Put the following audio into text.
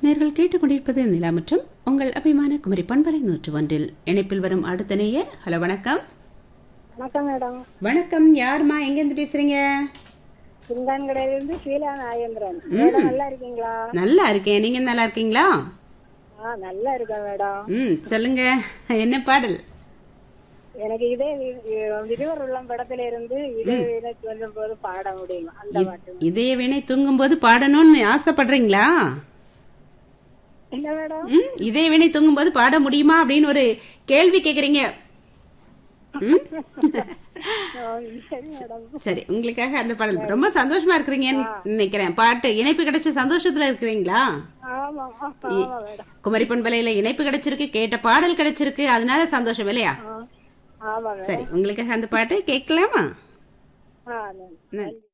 நேர்கள் கேட்டுக்கொண்டிருப்பது நிலா மற்றும் உங்கள் அபிமான குமரி பண்பலை நூற்று ஒன்றில் இணைப்பில் வரும் அடுத்த நேயர் ஹலோ வணக்கம் வணக்கம் மேடம் வணக்கம் யாருமா எங்கேருந்து பேசுறீங்க சிந்தான்கடையிலிருந்து ஷீலா நாகேந்திரன் மேடம் நல்லா இருக்கீங்களா நல்லா இருக்கேன் நீங்க நல்லா இருக்கீங்களா ஆ நல்லா இருக்கேன் மேடம் ம் சொல்லுங்க என்ன பாடல் எனக்கு இதே வி- விடுவர் உள்ளம் படத்துல இருந்து இதே வினை சொல்லும் போது பாட முடியும் அந்த பாட்டு இதய வினை தூங்கும்போது பாடணும்னு ஆசைப்படுறீங்களா என்ன மேடம் ம் இதய வினை தூங்கும்போது பாட முடியுமா அப்படின்னு ஒரு கேள்வி கேக்குறீங்க ம் ஆ, சரி மேடம் சரி உங்களுக்காக அந்த பாடல் ரொம்ப சந்தோஷமா இருக்கிறீங்கன்னு நினைக்கிறேன் பாட்டு இணைப்பு கிடைச்ச சந்தோஷத்துல இருக்கிறீங்களா ஆமா ஆமா மேடம் குமரி பண்பலையில இணைப்பு கிடைச்சிருக்கு கேட்ட பாடல் கிடைச்சிருக்கு அதனால சந்தோஷம் இல்லையா ஆ, ஆமா மேடம் சரி உங்களுக்காக அந்த பாட்டு கேட்கலாமா ஆ நன்றி